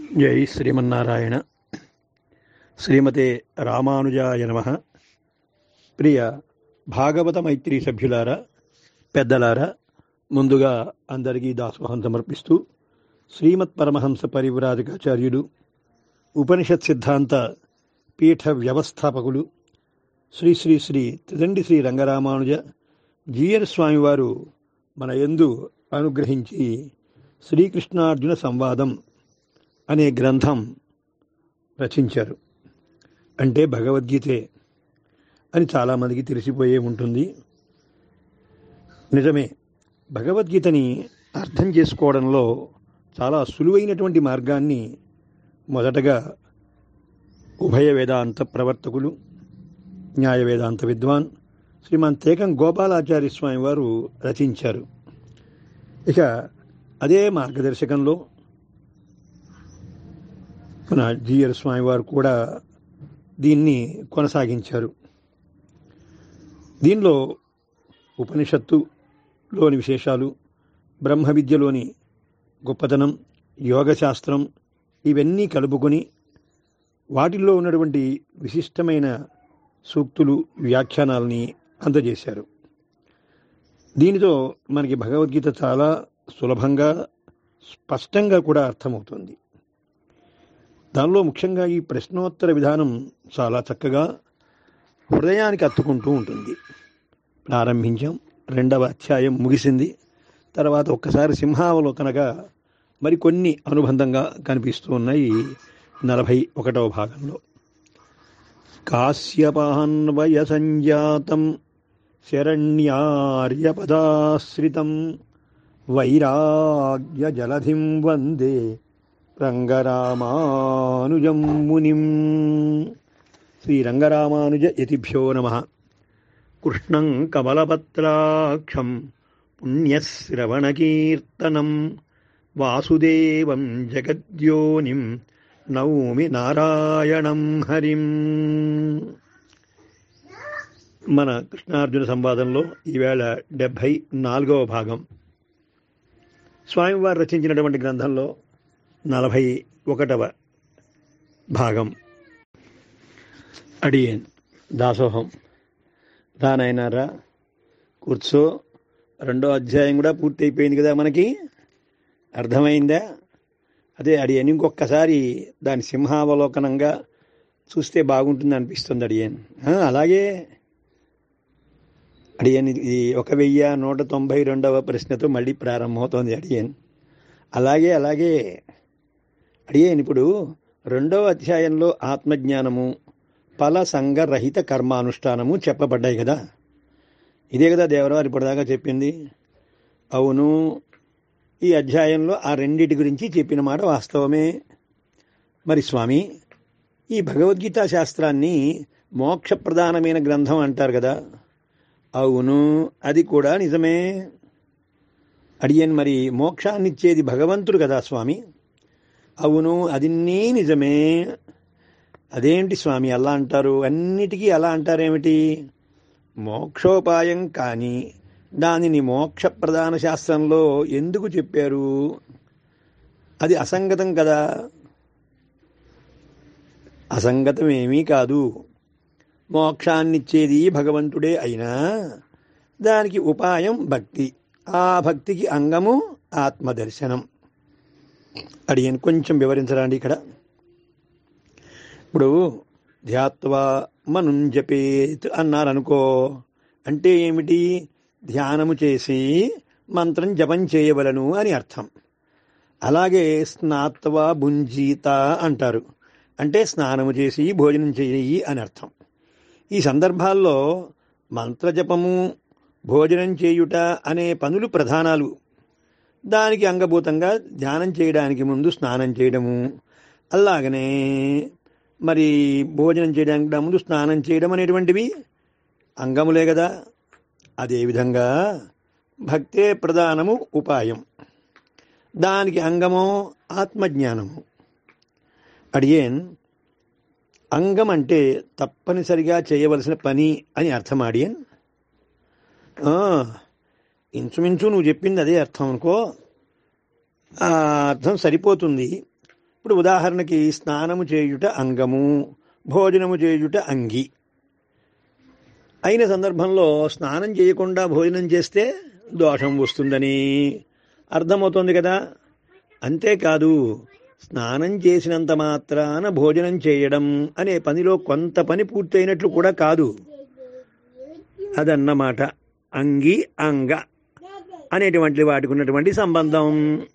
జై శ్రీమన్నారాయణ శ్రీమతే రామానుజాయ నమ ప్రియ భాగవత మైత్రి సభ్యులారా పెద్దలారా ముందుగా అందరికీ దాసోహం సమర్పిస్తూ శ్రీమత్ పరమహంస పరివ్రాజకాచార్యులు ఉపనిషత్ సిద్ధాంత పీఠ వ్యవస్థాపకులు శ్రీ శ్రీ శ్రీ త్రిదండి శ్రీ రంగరామానుజ జీఎన్ స్వామివారు మన యందు అనుగ్రహించి శ్రీకృష్ణార్జున సంవాదం అనే గ్రంథం రచించారు అంటే భగవద్గీతే అని చాలామందికి తెలిసిపోయే ఉంటుంది నిజమే భగవద్గీతని అర్థం చేసుకోవడంలో చాలా సులువైనటువంటి మార్గాన్ని మొదటగా ఉభయ వేదాంత ప్రవర్తకులు న్యాయ వేదాంత విద్వాన్ శ్రీమాన్ తేకం గోపాలాచార్య స్వామి వారు రచించారు ఇక అదే మార్గదర్శకంలో మన జిఆర్ స్వామి వారు కూడా దీన్ని కొనసాగించారు దీనిలో ఉపనిషత్తులోని విశేషాలు బ్రహ్మ విద్యలోని గొప్పతనం యోగశాస్త్రం ఇవన్నీ కలుపుకొని వాటిల్లో ఉన్నటువంటి విశిష్టమైన సూక్తులు వ్యాఖ్యానాలని అందజేశారు దీనితో మనకి భగవద్గీత చాలా సులభంగా స్పష్టంగా కూడా అర్థమవుతుంది దానిలో ముఖ్యంగా ఈ ప్రశ్నోత్తర విధానం చాలా చక్కగా హృదయానికి అత్తుకుంటూ ఉంటుంది ప్రారంభించాం రెండవ అధ్యాయం ముగిసింది తర్వాత ఒక్కసారి సింహావలోకనగా మరికొన్ని అనుబంధంగా కనిపిస్తూ ఉన్నాయి నలభై ఒకటవ భాగంలో కాశ్యపాన్వయ సంజాతం శరణ్యార్యపదాశ్రితం వైరాగ్య జలధిం వందే రంగరామానుజం మునిం శ్రీ రంగరామానుజ యతిభ్యో నమ కృష్ణం కమలపత్రాక్షం పుణ్యశ్రవణకీర్తనం వాసుదేవం జగద్యోనిం నౌమి నారాయణం హరిం మన కృష్ణార్జున సంవాదంలో ఈవేళ డెబ్భై నాలుగవ భాగం స్వామివారు రచించినటువంటి గ్రంథంలో నలభై ఒకటవ భాగం అడియన్ దాసోహం రానాయనారా కూర్చో రెండో అధ్యాయం కూడా పూర్తి అయిపోయింది కదా మనకి అర్థమైందా అదే అడియన్ ఇంకొకసారి దాని సింహావలోకనంగా చూస్తే బాగుంటుంది అనిపిస్తుంది అడియన్ అలాగే అడియన్ ఇది ఒక వెయ్యి నూట తొంభై రెండవ ప్రశ్నతో మళ్ళీ ప్రారంభమవుతోంది అడియన్ అలాగే అలాగే అడియన్ ఇప్పుడు రెండవ అధ్యాయంలో ఆత్మజ్ఞానము ఫల సంగరహిత కర్మానుష్ఠానము చెప్పబడ్డాయి కదా ఇదే కదా దేవరావు ఇప్పటిదాకా చెప్పింది అవును ఈ అధ్యాయంలో ఆ రెండిటి గురించి చెప్పిన మాట వాస్తవమే మరి స్వామి ఈ భగవద్గీతా శాస్త్రాన్ని మోక్షప్రధానమైన గ్రంథం అంటారు కదా అవును అది కూడా నిజమే అడియన్ మరి మోక్షాన్నిచ్చేది భగవంతుడు కదా స్వామి అవును అదిన్నీ నిజమే అదేంటి స్వామి అలా అంటారు అన్నిటికీ అలా అంటారేమిటి మోక్షోపాయం కానీ దానిని మోక్ష ప్రధాన శాస్త్రంలో ఎందుకు చెప్పారు అది అసంగతం కదా అసంగతం ఏమీ కాదు మోక్షాన్నిచ్చేది భగవంతుడే అయినా దానికి ఉపాయం భక్తి ఆ భక్తికి అంగము ఆత్మదర్శనం అడిగాను కొంచెం వివరించరండి ఇక్కడ ఇప్పుడు ధ్యాత్వా మనుం జపేత్ అన్నారనుకో అంటే ఏమిటి ధ్యానము చేసి మంత్రం జపం చేయవలను అని అర్థం అలాగే స్నాత్వా భుంజీత అంటారు అంటే స్నానము చేసి భోజనం చేయి అని అర్థం ఈ సందర్భాల్లో మంత్రజపము భోజనం చేయుట అనే పనులు ప్రధానాలు దానికి అంగభూతంగా ధ్యానం చేయడానికి ముందు స్నానం చేయడము అలాగనే మరి భోజనం చేయడానికి ముందు స్నానం చేయడం అనేటువంటివి అంగములే కదా అదేవిధంగా భక్తే ప్రధానము ఉపాయం దానికి అంగమో ఆత్మజ్ఞానము అడిగేన్ అంగం అంటే తప్పనిసరిగా చేయవలసిన పని అని అర్థం అడియన్ ఇంచుమించు నువ్వు చెప్పింది అదే అర్థం అనుకో ఆ అర్థం సరిపోతుంది ఇప్పుడు ఉదాహరణకి స్నానము చేయుట అంగము భోజనము చేయుట అంగి అయిన సందర్భంలో స్నానం చేయకుండా భోజనం చేస్తే దోషం వస్తుందని అర్థమవుతోంది కదా అంతేకాదు స్నానం చేసినంత మాత్రాన భోజనం చేయడం అనే పనిలో కొంత పని పూర్తయినట్లు కూడా కాదు అదన్నమాట అంగి అంగ అనేటువంటి వాటికి ఉన్నటువంటి సంబంధం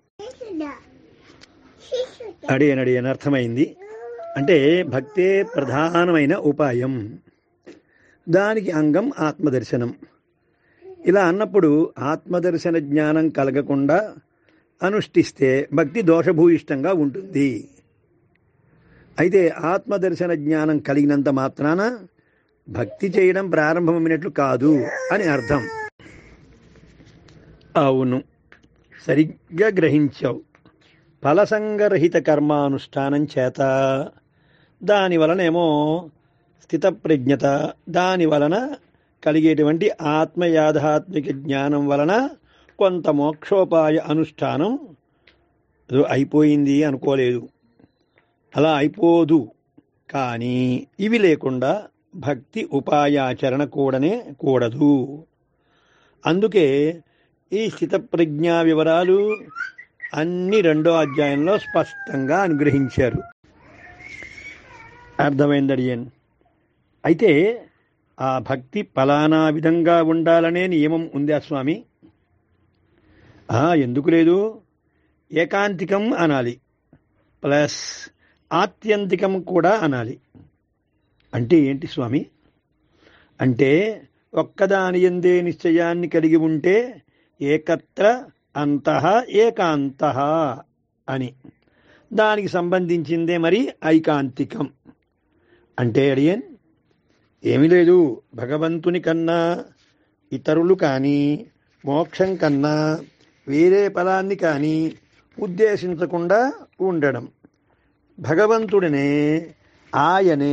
అడియన్ అడియన్ అర్థమైంది అంటే భక్తే ప్రధానమైన ఉపాయం దానికి అంగం ఆత్మదర్శనం ఇలా అన్నప్పుడు ఆత్మదర్శన జ్ఞానం కలగకుండా అనుష్ఠిస్తే భక్తి దోషభూయిష్టంగా ఉంటుంది అయితే ఆత్మదర్శన జ్ఞానం కలిగినంత మాత్రాన భక్తి చేయడం ప్రారంభమైనట్లు కాదు అని అర్థం అవును సరిగ్గా గ్రహించావు ఫలసంగరహిత కర్మానుష్ఠానం చేత దాని వలనేమో స్థితప్రజ్ఞత దాని వలన కలిగేటువంటి ఆత్మయాథాత్మిక జ్ఞానం వలన కొంత మోక్షోపాయ అనుష్ఠానం ఏదో అయిపోయింది అనుకోలేదు అలా అయిపోదు కానీ ఇవి లేకుండా భక్తి ఉపాయాచరణ కూడనే కూడదు అందుకే ఈ స్థితప్రజ్ఞా వివరాలు అన్ని రెండో అధ్యాయంలో స్పష్టంగా అనుగ్రహించారు అర్థమైంది అడియన్ అయితే ఆ భక్తి ఫలానా విధంగా ఉండాలనే నియమం ఉందా స్వామి ఆ, ఎందుకు లేదు ఏకాంతికం అనాలి ప్లస్ ఆత్యంతికం కూడా అనాలి అంటే ఏంటి స్వామి అంటే ఒక్కదాని ఎందే నిశ్చయాన్ని కలిగి ఉంటే ఏకత్ర అంతః ఏకాంత అని దానికి సంబంధించిందే మరి ఐకాంతికం అంటే అడియన్ ఏమీ లేదు భగవంతుని కన్నా ఇతరులు కానీ మోక్షం కన్నా వేరే ఫలాన్ని కానీ ఉద్దేశించకుండా ఉండడం భగవంతుడినే ఆయనే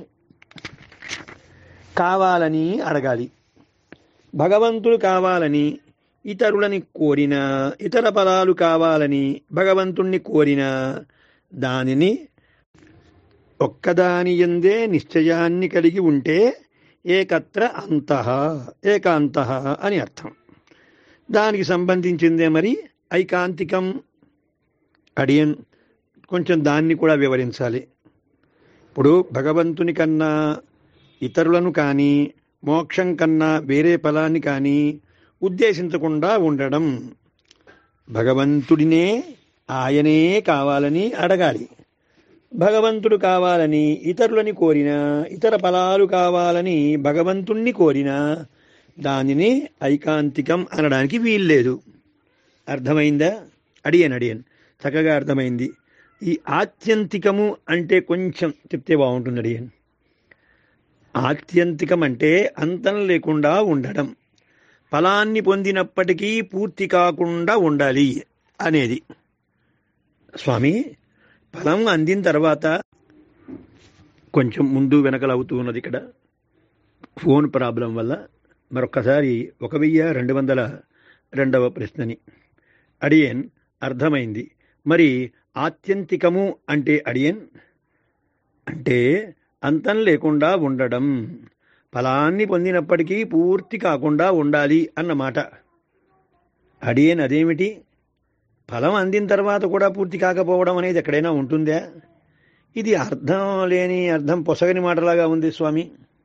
కావాలని అడగాలి భగవంతుడు కావాలని ఇతరులని కోరినా ఇతర ఫలాలు కావాలని భగవంతుణ్ణి కోరినా దానిని ఒక్కదాని ఎందే నిశ్చయాన్ని కలిగి ఉంటే ఏకత్ర అంతః ఏకాంత అని అర్థం దానికి సంబంధించిందే మరి ఐకాంతికం అడియన్ కొంచెం దాన్ని కూడా వివరించాలి ఇప్పుడు భగవంతుని కన్నా ఇతరులను కానీ మోక్షం కన్నా వేరే ఫలాన్ని కానీ ఉద్దేశించకుండా ఉండడం భగవంతుడినే ఆయనే కావాలని అడగాలి భగవంతుడు కావాలని ఇతరులని కోరినా ఇతర ఫలాలు కావాలని భగవంతుణ్ణి కోరినా దానిని ఐకాంతికం అనడానికి వీల్లేదు అర్థమైందా అడియన్ అడియన్ చక్కగా అర్థమైంది ఈ ఆత్యంతికము అంటే కొంచెం చెప్తే బాగుంటుంది అడియన్ ఆత్యంతికం అంటే అంతం లేకుండా ఉండడం ఫలాన్ని పొందినప్పటికీ పూర్తి కాకుండా ఉండాలి అనేది స్వామి ఫలం అందిన తర్వాత కొంచెం ముందు వెనకలు అవుతూ ఉన్నది ఇక్కడ ఫోన్ ప్రాబ్లం వల్ల మరొక్కసారి ఒక వెయ్యి రెండు వందల రెండవ ప్రశ్నని అడియన్ అర్థమైంది మరి ఆత్యంతికము అంటే అడియన్ అంటే అంతం లేకుండా ఉండడం ఫలాన్ని పొందినప్పటికీ పూర్తి కాకుండా ఉండాలి అన్నమాట అడియన్ అదేమిటి ఫలం అందిన తర్వాత కూడా పూర్తి కాకపోవడం అనేది ఎక్కడైనా ఉంటుందా ఇది అర్థం లేని అర్థం పొసగని మాటలాగా ఉంది స్వామి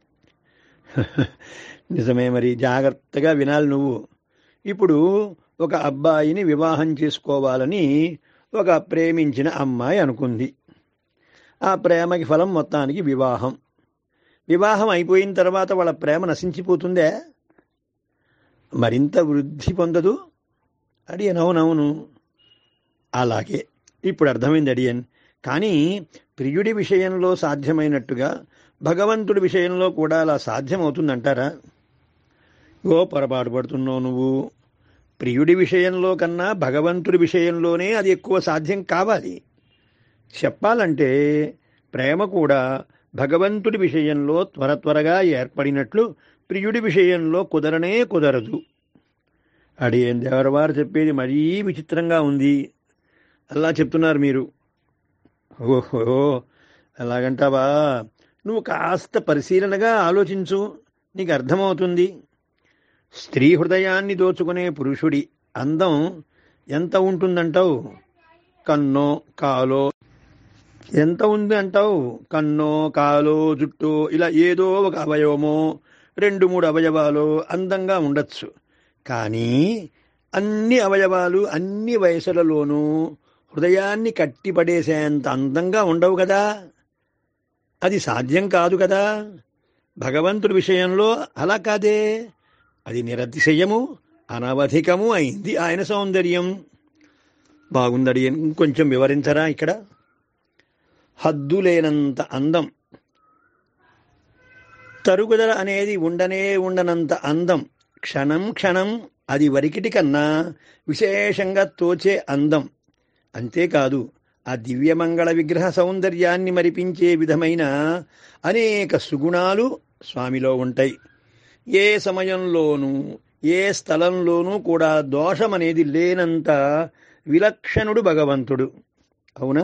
నిజమే మరి జాగ్రత్తగా వినాలి నువ్వు ఇప్పుడు ఒక అబ్బాయిని వివాహం చేసుకోవాలని ఒక ప్రేమించిన అమ్మాయి అనుకుంది ఆ ప్రేమకి ఫలం మొత్తానికి వివాహం వివాహం అయిపోయిన తర్వాత వాళ్ళ ప్రేమ నశించిపోతుందే మరింత వృద్ధి పొందదు అడియన్ అవునవును అలాగే ఇప్పుడు అర్థమైంది అడియన్ కానీ ప్రియుడి విషయంలో సాధ్యమైనట్టుగా భగవంతుడి విషయంలో కూడా అలా సాధ్యమవుతుందంటారా ఓ పొరపాటు పడుతున్నావు నువ్వు ప్రియుడి విషయంలో కన్నా భగవంతుడి విషయంలోనే అది ఎక్కువ సాధ్యం కావాలి చెప్పాలంటే ప్రేమ కూడా భగవంతుడి విషయంలో త్వర త్వరగా ఏర్పడినట్లు ప్రియుడి విషయంలో కుదరనే కుదరదు అడిగేం దేవరవారు చెప్పేది మరీ విచిత్రంగా ఉంది అలా చెప్తున్నారు మీరు ఓహో ఎలాగంటావా నువ్వు కాస్త పరిశీలనగా ఆలోచించు నీకు అర్థమవుతుంది స్త్రీ హృదయాన్ని దోచుకునే పురుషుడి అందం ఎంత ఉంటుందంటావు కన్నో కాలో ఎంత ఉంది అంటావు కన్నో కాలో జుట్టు ఇలా ఏదో ఒక అవయవమో రెండు మూడు అవయవాలు అందంగా ఉండొచ్చు కానీ అన్ని అవయవాలు అన్ని వయసులలోనూ హృదయాన్ని కట్టిపడేసేంత అందంగా ఉండవు కదా అది సాధ్యం కాదు కదా భగవంతుడి విషయంలో అలా కాదే అది నిరతిశయము అనవధికము అయింది ఆయన సౌందర్యం బాగుందడి ఇంకొంచెం వివరించరా ఇక్కడ హద్దులేనంత అందం తరుగుదల అనేది ఉండనే ఉండనంత అందం క్షణం క్షణం అది వరికిటి కన్నా విశేషంగా తోచే అందం అంతేకాదు ఆ దివ్యమంగళ విగ్రహ సౌందర్యాన్ని మరిపించే విధమైన అనేక సుగుణాలు స్వామిలో ఉంటాయి ఏ సమయంలోనూ ఏ స్థలంలోనూ కూడా దోషం అనేది లేనంత విలక్షణుడు భగవంతుడు అవునా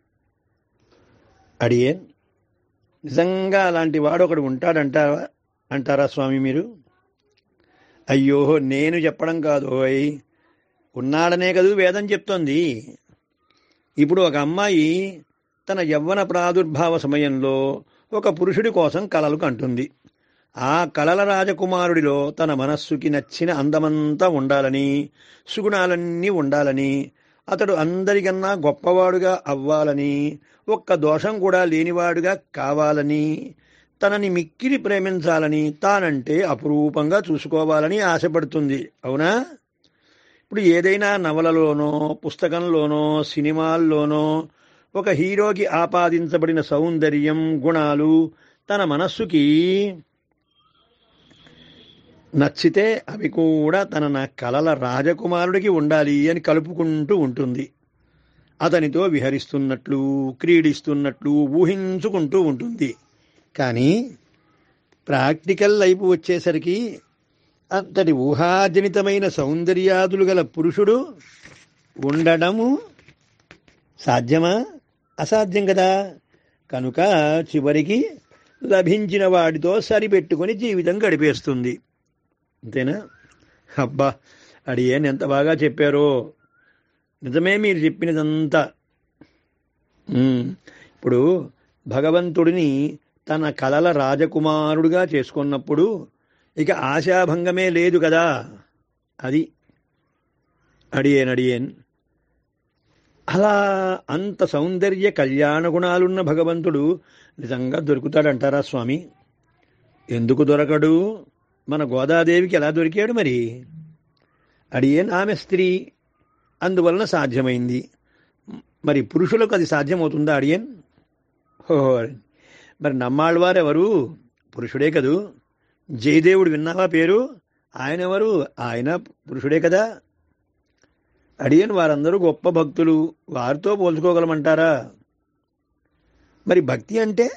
అడియేన్ నిజంగా అలాంటి వాడు ఒకడు ఉంటాడంటారా అంటారా స్వామి మీరు అయ్యో నేను చెప్పడం కాదు ఓయ్ ఉన్నాడనే కదూ వేదం చెప్తోంది ఇప్పుడు ఒక అమ్మాయి తన యవ్వన ప్రాదుర్భావ సమయంలో ఒక పురుషుడి కోసం కలలు కంటుంది ఆ కలల రాజకుమారుడిలో తన మనస్సుకి నచ్చిన అందమంతా ఉండాలని సుగుణాలన్నీ ఉండాలని అతడు అందరికన్నా గొప్పవాడుగా అవ్వాలని ఒక్క దోషం కూడా లేనివాడుగా కావాలని తనని మిక్కిలి ప్రేమించాలని తానంటే అపురూపంగా చూసుకోవాలని ఆశపడుతుంది అవునా ఇప్పుడు ఏదైనా నవలలోనో పుస్తకంలోనో సినిమాల్లోనో ఒక హీరోకి ఆపాదించబడిన సౌందర్యం గుణాలు తన మనస్సుకి నచ్చితే అవి కూడా తన నా కలల రాజకుమారుడికి ఉండాలి అని కలుపుకుంటూ ఉంటుంది అతనితో విహరిస్తున్నట్లు క్రీడిస్తున్నట్లు ఊహించుకుంటూ ఉంటుంది కానీ ప్రాక్టికల్ లైఫ్ వచ్చేసరికి అంతటి ఊహాజనితమైన సౌందర్యాదులు గల పురుషుడు ఉండడము సాధ్యమా అసాధ్యం కదా కనుక చివరికి లభించిన వాడితో సరిపెట్టుకొని జీవితం గడిపేస్తుంది అంతేనా అబ్బా అడియన్ ఎంత బాగా చెప్పారో నిజమే మీరు చెప్పినదంతా ఉమ్, ఇప్పుడు భగవంతుడిని తన కలల రాజకుమారుడుగా చేసుకున్నప్పుడు ఇక ఆశాభంగమే లేదు కదా అది అడియేన్ అడియేన్ అలా అంత సౌందర్య కళ్యాణ గుణాలున్న భగవంతుడు నిజంగా దొరుకుతాడంటారా స్వామి ఎందుకు దొరకడు మన గోదాదేవికి ఎలా దొరికాడు మరి అడియేన్ ఆమె స్త్రీ అందువలన సాధ్యమైంది మరి పురుషులకు అది సాధ్యమవుతుందా అడియన్ హో మరి నమ్మాళ్ళవారు ఎవరు పురుషుడే కదూ జయదేవుడు విన్నావా పేరు ఆయన ఎవరు ఆయన పురుషుడే కదా అడియన్ వారందరూ గొప్ప భక్తులు వారితో పోల్చుకోగలమంటారా మరి భక్తి అంటే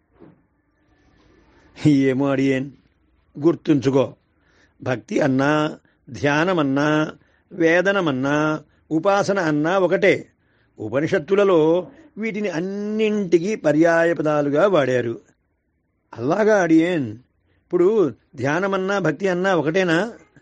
ఏమో అడియన్ గుర్తుంచుకో భక్తి అన్నా ధ్యానమన్నా వేదనమన్నా ఉపాసన అన్నా ఒకటే ఉపనిషత్తులలో వీటిని అన్నింటికి పర్యాయ పదాలుగా వాడారు అలాగా అడియేన్ ఇప్పుడు ధ్యానమన్నా భక్తి అన్నా ఒకటేనా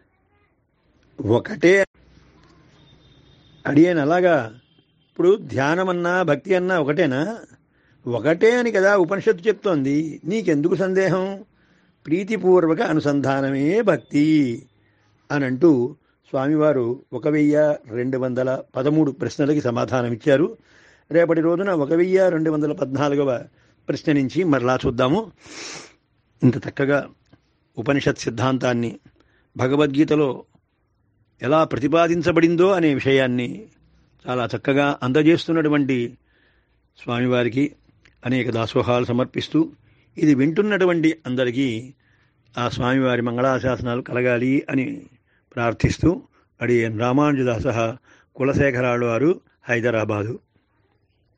ఒకటే అడియేన్ అలాగా ఇప్పుడు ధ్యానమన్నా భక్తి అన్నా ఒకటేనా ఒకటే అని కదా ఉపనిషత్తు చెప్తోంది నీకెందుకు సందేహం ప్రీతిపూర్వక అనుసంధానమే భక్తి అని అంటూ స్వామివారు ఒక వెయ్యి రెండు వందల పదమూడు ప్రశ్నలకి సమాధానం ఇచ్చారు రేపటి రోజున ఒక వెయ్యి రెండు వందల పద్నాలుగవ ప్రశ్న నుంచి మరలా చూద్దాము ఇంత చక్కగా ఉపనిషత్ సిద్ధాంతాన్ని భగవద్గీతలో ఎలా ప్రతిపాదించబడిందో అనే విషయాన్ని చాలా చక్కగా అందజేస్తున్నటువంటి స్వామివారికి అనేక దాసోహాలు సమర్పిస్తూ ఇది వింటున్నటువంటి అందరికీ ఆ స్వామివారి మంగళాశాసనాలు కలగాలి అని ప్రార్థిస్తూ అడియన్ రామానుజదాస కులశేఖరాడు వారు హైదరాబాదు